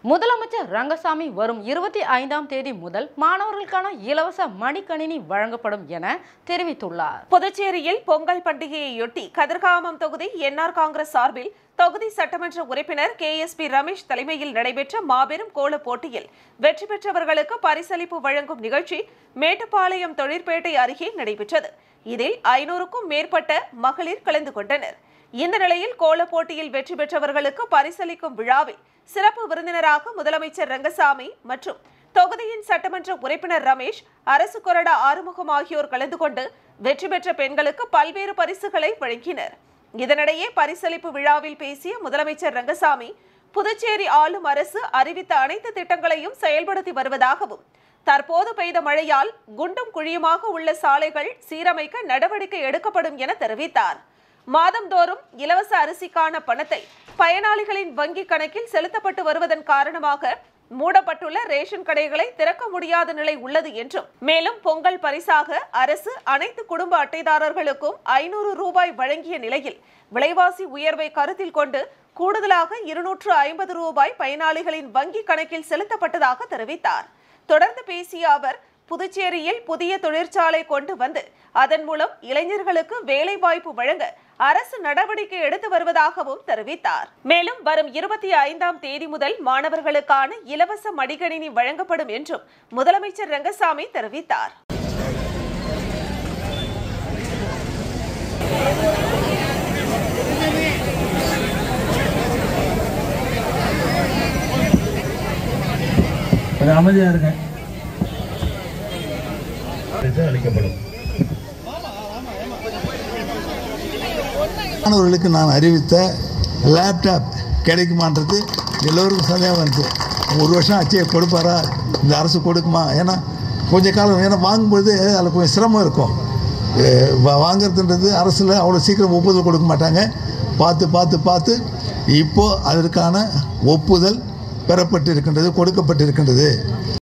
முதலமைச்சர் ரங்கசாமி வரும் இருபத்தி ஐந்தாம் தேதி முதல் மாணவர்களுக்கான இலவச மடிக்கணினி வழங்கப்படும் என தெரிவித்துள்ளார் புதுச்சேரியில் பொங்கல் பண்டிகையையொட்டி கதிர்காமம் தொகுதி என்ஆர் காங்கிரஸ் சார்பில் தொகுதி சட்டமன்ற உறுப்பினர் கே எஸ் பி ரமேஷ் தலைமையில் நடைபெற்ற மாபெரும் கோல போட்டியில் வெற்றி பெற்றவர்களுக்கு பரிசளிப்பு வழங்கும் நிகழ்ச்சி மேட்டுப்பாளையம் தொழிற்பேட்டை அருகே நடைபெற்றது இதில் ஐநூறுக்கும் மேற்பட்ட மகளிர் கலந்து கொண்டனர் இந்த நிலையில் கோல போட்டியில் வெற்றி பெற்றவர்களுக்கு பரிசளிக்கும் விழாவில் சிறப்பு விருந்தினராக முதலமைச்சர் ரங்கசாமி மற்றும் தொகுதியின் சட்டமன்ற உறுப்பினர் ரமேஷ் அரசு கொறடா ஆறுமுகம் ஆகியோர் கலந்து கொண்டு வெற்றி பெற்ற பெண்களுக்கு பல்வேறு பரிசுகளை வழங்கினர் இதனிடையே பரிசளிப்பு விழாவில் பேசிய முதலமைச்சர் ரங்கசாமி புதுச்சேரி ஆளும் அரசு அறிவித்த அனைத்து திட்டங்களையும் செயல்படுத்தி வருவதாகவும் தற்போது பெய்த மழையால் குண்டும் குழியுமாக உள்ள சாலைகள் சீரமைக்க நடவடிக்கை எடுக்கப்படும் என தெரிவித்தார் மாதந்தோறும் இலவச அரிசிக்கான பணத்தை பயனாளிகளின் வங்கி கணக்கில் செலுத்தப்பட்டு வருவதன் காரணமாக மூடப்பட்டுள்ள ரேஷன் கடைகளை திறக்க முடியாத நிலை உள்ளது என்றும் மேலும் பொங்கல் பரிசாக அரசு அனைத்து குடும்ப அட்டைதாரர்களுக்கும் ஐநூறு ரூபாய் வழங்கிய நிலையில் விலைவாசி உயர்வை கருத்தில் கொண்டு கூடுதலாக இருநூற்று ஐம்பது ரூபாய் பயனாளிகளின் வங்கி கணக்கில் செலுத்தப்பட்டதாக தெரிவித்தார் தொடர்ந்து பேசிய அவர் புதுச்சேரியில் புதிய தொழிற்சாலை கொண்டு வந்து அதன் மூலம் இளைஞர்களுக்கு வேலை வாய்ப்பு வழங்க அரசு நடவடிக்கை எடுத்து வருவதாகவும் தெரிவித்தார் மேலும் வரும் இருபத்தி ஐந்தாம் தேதி முதல் மாணவர்களுக்கான இலவச மடிக்கணினி வழங்கப்படும் என்றும் முதலமைச்சர் ரங்கசாமி தெரிவித்தார் கொஞ்சம் அமைதியா இருங்க பரிசு அளிக்கப்படும் மாணவர்களுக்கு நான் அறிவித்த லேப்டாப் கிடைக்குமான்றது எல்லோருக்கும் சந்தேகம் வந்துச்சு ஒரு வருஷம் ஆச்சு கொடுப்பாரா இந்த அரசு கொடுக்குமா ஏன்னா கொஞ்ச காலம் ஏன்னா வாங்கும்பொழுது அதில் கொஞ்சம் சிரமம் இருக்கும் அஹ் வா- வாங்குறதுன்றது அரசில் அவ்வளோ சீக்கிரம் ஒப்புதல் கொடுக்க மாட்டாங்க பார்த்து பார்த்து பார்த்து இப்போ அதற்கான ஒப்புதல் பெறப்பட்டு இருக்கின்றது கொடுக்கப்பட்டு இருக்கின்றது